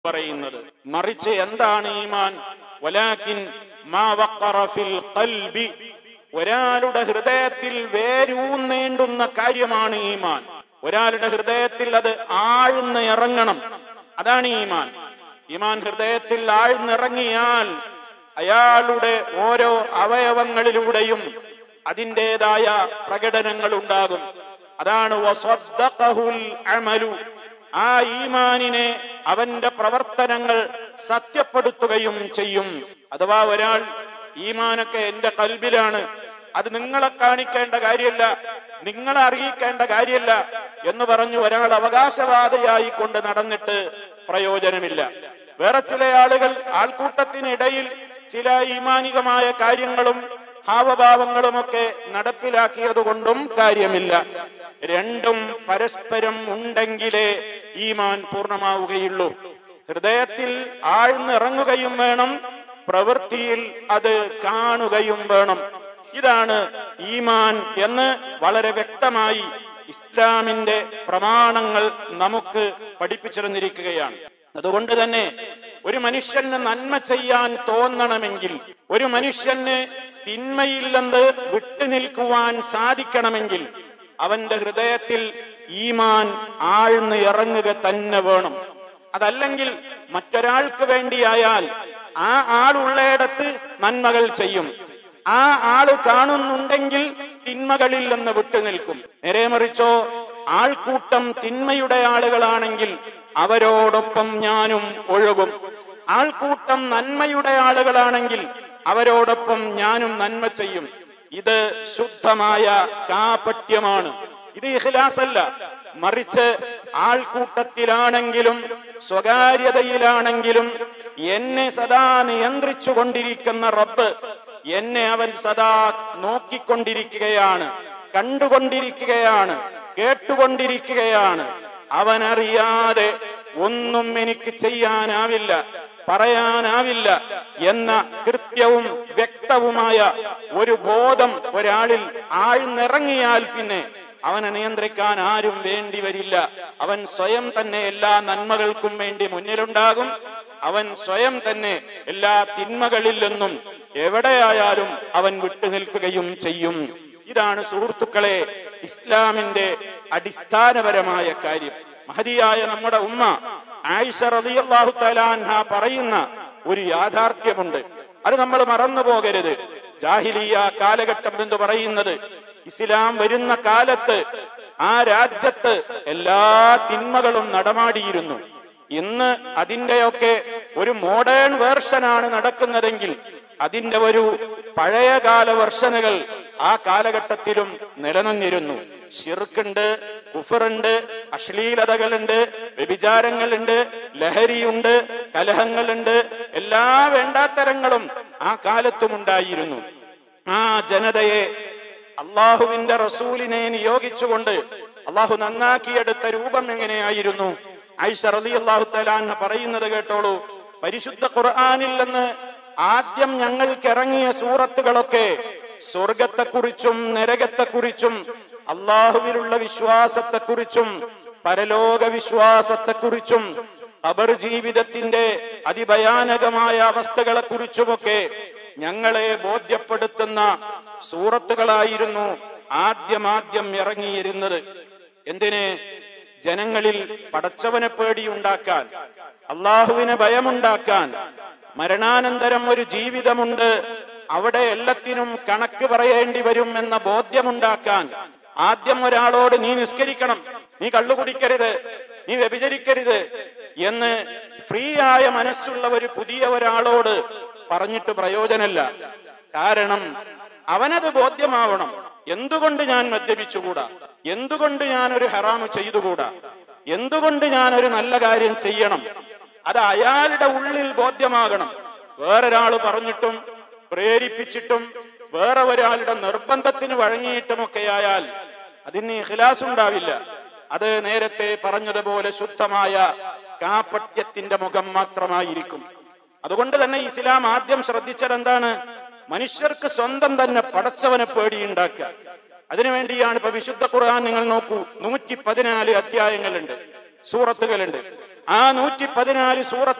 പറയുന്നത് മറിച്ച് എന്താണ് ഈമാൻ വലാകിൻ മാ വഖറ ഫിൽ ഖൽബി ഒരാളുടെ ഹൃദയത്തിൽ വേരൂന്നേണ്ടുന്ന കാര്യമാണ് ഈമാൻ ഒരാളുടെ ഹൃദയത്തിൽ അത് ആഴ്ന്ന് ഇറങ്ങണം അതാണ് ഈമാൻ ഈമാൻ ഹൃദയത്തിൽ ആഴ്ന്നിറങ്ങിയാൽ അയാളുടെ ഓരോ അവയവങ്ങളിലൂടെയും അതിൻ്റെതായ പ്രകടനങ്ങൾ ഉണ്ടാകും അതാണ് വസ്വദ്ദഖഹുൽ അമലു ആ ഈമാനിനെ അവന്റെ പ്രവർത്തനങ്ങൾ സത്യപ്പെടുത്തുകയും ചെയ്യും അഥവാ ഒരാൾ ഈമാനൊക്കെ എന്റെ കൽബിലാണ് അത് നിങ്ങളെ കാണിക്കേണ്ട കാര്യമല്ല നിങ്ങളെ അറിയിക്കേണ്ട കാര്യമല്ല എന്ന് പറഞ്ഞു ഒരാൾ അവകാശവാദിയായി കൊണ്ട് നടന്നിട്ട് പ്രയോജനമില്ല വേറെ ചില ആളുകൾ ആൾക്കൂട്ടത്തിനിടയിൽ ചില ഈമാനികമായ കാര്യങ്ങളും ഹാവഭാവങ്ങളുമൊക്കെ നടപ്പിലാക്കിയത് കൊണ്ടും കാര്യമില്ല രണ്ടും പരസ്പരം ഉണ്ടെങ്കിലേ ഈമാൻ പൂർണ്ണമാവുകയുള്ളൂ ഹൃദയത്തിൽ ആഴ്ന്നിറങ്ങുകയും വേണം പ്രവൃത്തിയിൽ അത് കാണുകയും വേണം ഇതാണ് ഈമാൻ എന്ന് വളരെ വ്യക്തമായി ഇസ്ലാമിന്റെ പ്രമാണങ്ങൾ നമുക്ക് പഠിപ്പിച്ചിരുന്നിരിക്കുകയാണ് അതുകൊണ്ട് തന്നെ ഒരു മനുഷ്യന് നന്മ ചെയ്യാൻ തോന്നണമെങ്കിൽ ഒരു മനുഷ്യന് തിന്മയിൽ നിന്ന് വിട്ടുനിൽക്കുവാൻ സാധിക്കണമെങ്കിൽ അവന്റെ ഹൃദയത്തിൽ ഈമാൻ ആഴ്ന്ന് ഇറങ്ങുക തന്നെ വേണം അതല്ലെങ്കിൽ മറ്റൊരാൾക്ക് വേണ്ടിയായാൽ ആ ആളുള്ളയിടത്ത് നന്മകൾ ചെയ്യും ആ ആള് കാണുന്നുണ്ടെങ്കിൽ തിന്മകളിൽ നിന്ന് വിട്ടുനിൽക്കും നേരെ മറിച്ചോ ആൾക്കൂട്ടം തിന്മയുടെ ആളുകളാണെങ്കിൽ അവരോടൊപ്പം ഞാനും ഒഴുകും ആൾക്കൂട്ടം നന്മയുടെ ആളുകളാണെങ്കിൽ അവരോടൊപ്പം ഞാനും നന്മ ചെയ്യും ഇത് ശുദ്ധമായ കാപട്യമാണ് ഇത് ഇഖ്ലാസല്ല മറിച്ച് ആൾക്കൂട്ടത്തിലാണെങ്കിലും സ്വകാര്യതയിലാണെങ്കിലും എന്നെ സദാ നിയന്ത്രിച്ചു കൊണ്ടിരിക്കുന്ന റബ്ബ് എന്നെ അവൻ സദാ നോക്കിക്കൊണ്ടിരിക്കുകയാണ് കണ്ടുകൊണ്ടിരിക്കുകയാണ് കേട്ടുകൊണ്ടിരിക്കുകയാണ് അവനറിയാതെ ഒന്നും എനിക്ക് ചെയ്യാനാവില്ല പറയാനാവില്ല എന്ന കൃത്യവും വ്യക്തവുമായ ഒരു ബോധം ഒരാളിൽ ആഴ്ന്നിറങ്ങിയാൽ പിന്നെ അവനെ നിയന്ത്രിക്കാൻ ആരും വേണ്ടി വരില്ല അവൻ സ്വയം തന്നെ എല്ലാ നന്മകൾക്കും വേണ്ടി മുന്നിലുണ്ടാകും അവൻ സ്വയം തന്നെ എല്ലാ തിന്മകളിൽ നിന്നും എവിടെയായാലും അവൻ വിട്ടുനിൽക്കുകയും ചെയ്യും ഇതാണ് സുഹൃത്തുക്കളെ ഇസ്ലാമിന്റെ അടിസ്ഥാനപരമായ കാര്യം മഹതിയായ നമ്മുടെ ഉമ്മ ആയിഷ റളിയല്ലാഹു തലാൻഹ പറയുന്ന ഒരു യാഥാർത്ഥ്യമുണ്ട് അത് നമ്മൾ മറന്നു പോകരുത് ജാഹിലിയ കാലഘട്ടം എന്ന് പറയുന്നത് ഇസ്ലാം വരുന്ന കാലത്ത് ആ രാജ്യത്ത് എല്ലാ തിന്മകളും നടമാടിയിരുന്നു ഇന്ന് അതിന്റെയൊക്കെ ഒരു മോഡേൺ വേർഷനാണ് നടക്കുന്നതെങ്കിൽ അതിന്റെ ഒരു പഴയകാല വെർഷനുകൾ ആ കാലഘട്ടത്തിലും നിലനിന്നിരുന്നു ഷിർക്കുണ്ട് കുഫറുണ്ട് അശ്ലീലതകളുണ്ട് വ്യഭിചാരങ്ങളുണ്ട് ലഹരിയുണ്ട് കലഹങ്ങളുണ്ട് എല്ലാ വേണ്ടാത്തരങ്ങളും ആ കാലത്തും ഉണ്ടായിരുന്നു ആ ജനതയെ അള്ളാഹുവിന്റെ റസൂലിനെ നിയോഗിച്ചുകൊണ്ട് അള്ളാഹു നന്നാക്കിയെടുത്ത രൂപം എങ്ങനെയായിരുന്നു ഐഷ റലി അള്ളാഹു തലാന്ന് പറയുന്നത് കേട്ടോളൂ പരിശുദ്ധ ഖുർആാനിൽ നിന്ന് ആദ്യം ഞങ്ങൾക്ക് ഇറങ്ങിയ സൂറത്തുകളൊക്കെ സ്വർഗത്തെക്കുറിച്ചും നരകത്തെക്കുറിച്ചും അള്ളാഹുവിലുള്ള വിശ്വാസത്തെക്കുറിച്ചും പരലോക വിശ്വാസത്തെക്കുറിച്ചും അബർ ജീവിതത്തിന്റെ അതിഭയാനകമായ അവസ്ഥകളെക്കുറിച്ചുമൊക്കെ ഞങ്ങളെ ബോധ്യപ്പെടുത്തുന്ന സൂറത്തുകളായിരുന്നു ആദ്യമാദ്യം ഇറങ്ങിയിരുന്നത് എന്തിന് ജനങ്ങളിൽ പടച്ചവനെ പേടിയുണ്ടാക്കാൻ അള്ളാഹുവിന് ഭയമുണ്ടാക്കാൻ മരണാനന്തരം ഒരു ജീവിതമുണ്ട് അവിടെ എല്ലാത്തിനും കണക്ക് പറയേണ്ടി വരും എന്ന ബോധ്യമുണ്ടാക്കാൻ ആദ്യം ഒരാളോട് നീ നിസ്കരിക്കണം നീ കള്ളു കുടിക്കരുത് നീ വ്യഭിചരിക്കരുത് എന്ന് ഫ്രീ ആയ മനസ്സുള്ള ഒരു പുതിയ ഒരാളോട് പറഞ്ഞിട്ട് പ്രയോജനമില്ല കാരണം അവനത് ബോധ്യമാവണം എന്തുകൊണ്ട് ഞാൻ മദ്യപിച്ചുകൂടാ എന്തുകൊണ്ട് ഞാൻ ഒരു ഹറാമ് ചെയ്തുകൂടാ എന്തുകൊണ്ട് ഞാൻ ഒരു നല്ല കാര്യം ചെയ്യണം അത് അയാളുടെ ഉള്ളിൽ ബോധ്യമാകണം വേറൊരാൾ പറഞ്ഞിട്ടും പ്രേരിപ്പിച്ചിട്ടും വേറെ ഒരാളുടെ നിർബന്ധത്തിന് വഴങ്ങിയിട്ടുമൊക്കെ ആയാൽ അതിന് ഇഖ്ലാസ് ഉണ്ടാവില്ല അത് നേരത്തെ പറഞ്ഞതുപോലെ ശുദ്ധമായ കാപ്പട്യത്തിന്റെ മുഖം മാത്രമായിരിക്കും അതുകൊണ്ട് തന്നെ ഇസ്ലാം ആദ്യം ശ്രദ്ധിച്ചത് എന്താണ് മനുഷ്യർക്ക് സ്വന്തം തന്നെ പടച്ചവനെ പേടിയുണ്ടാക്കുക അതിനുവേണ്ടിയാണ് ഇപ്പൊ വിശുദ്ധ ഖുർആൻ നിങ്ങൾ നോക്കൂ നൂറ്റി പതിനാല് അധ്യായങ്ങളുണ്ട് സൂറത്തുകളുണ്ട് ആ നൂറ്റി പതിനാല് സൂറത്ത്